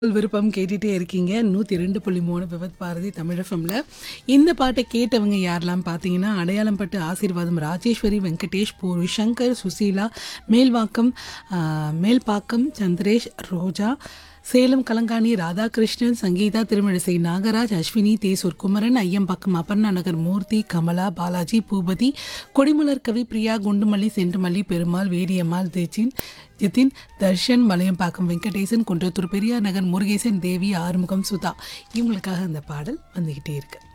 விருப்பம் கேட்டுட்டே இருக்கீங்க நூற்றி ரெண்டு புள்ளி மூணு விபத் பாரதி தமிழ் எஃப்எம்ல இந்த பாட்டை கேட்டவங்க யாரெல்லாம் பார்த்தீங்கன்னா அடையாளம் பட்டு ஆசீர்வாதம் ராஜேஸ்வரி வெங்கடேஷ் பூரி சங்கர் சுசீலா மேல்வாக்கம் ஆ, மேல்பாக்கம் சந்திரேஷ் ரோஜா சேலம் கலங்காணி ராதாகிருஷ்ணன் சங்கீதா திருமழிசை நாகராஜ் அஸ்வினி தேசூர் குமரன் ஐயம்பாக்கம் அபர்ணா நகர் மூர்த்தி கமலா பாலாஜி பூபதி கொடிமலர் கவி பிரியா குண்டுமல்லி செண்டுமல்லி பெருமாள் வேடியம்மாள் தேச்சின் ஜிதின் தர்ஷன் மலையம்பாக்கம் வெங்கடேசன் குன்றத்தூர் பெரியார் நகர் முருகேசன் தேவி ஆறுமுகம் சுதா இவங்களுக்காக அந்த பாடல் வந்துக்கிட்டே இருக்கு